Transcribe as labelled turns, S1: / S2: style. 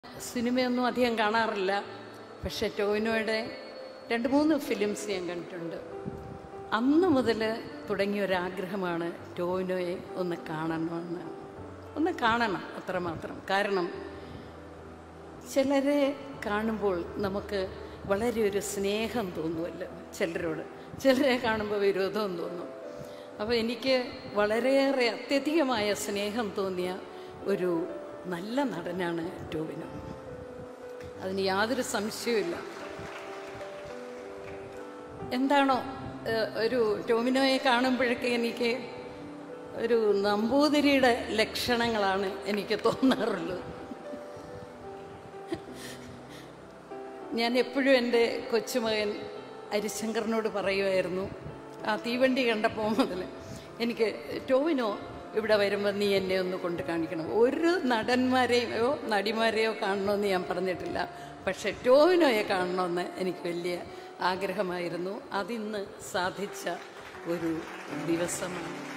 S1: സിനിമയൊന്നും അധികം കാണാറില്ല പക്ഷെ ടോവിനോയുടെ രണ്ട് മൂന്ന് ഫിലിംസ് ഞാൻ കണ്ടിട്ടുണ്ട് അന്ന് മുതൽ തുടങ്ങിയ ഒരാഗ്രഹമാണ് ടോവിനോയെ ഒന്ന് കാണണമെന്ന് ഒന്ന് കാണണം അത്രമാത്രം കാരണം ചിലരെ കാണുമ്പോൾ നമുക്ക് വളരെ ഒരു സ്നേഹം തോന്നുമല്ലോ ചിലരോട് ചിലരെ കാണുമ്പോൾ വിരോധവും തോന്നും അപ്പോൾ എനിക്ക് വളരെയേറെ അത്യധികമായ സ്നേഹം തോന്നിയ ഒരു നല്ല നടനാണ് ടോവിനോ അതിന് യാതൊരു സംശയവുമില്ല എന്താണോ ഏഹ്, ഒരു ടോമിനോയെ കാണുമ്പോഴൊക്കെ എനിക്ക് ഒരു നമ്പൂതിരിയുടെ ലക്ഷണങ്ങളാണ് എനിക്ക് തോന്നാറുള്ളത് ഞാൻ എപ്പോഴും എൻ്റെ കൊച്ചുമകൻ ഹരിശങ്കറിനോട് പറയുമായിരുന്നു ആ തീവണ്ടി കണ്ടപ്പോൾ മുതൽ എനിക്ക് ടോവിനോ ഇവിടെ വരുമ്പോൾ നീ എന്നെ ഒന്ന് കൊണ്ട് കാണിക്കണം ഒരു നടന്മാരെയോ നടിമാരെയോ കാണണമെന്ന് ഞാൻ പറഞ്ഞിട്ടില്ല പക്ഷെ ടോവിനോയെ കാണണമെന്ന് എനിക്ക് വലിയ ആഗ്രഹമായിരുന്നു അതിന്ന് സാധിച്ച ഒരു ദിവസമാണ്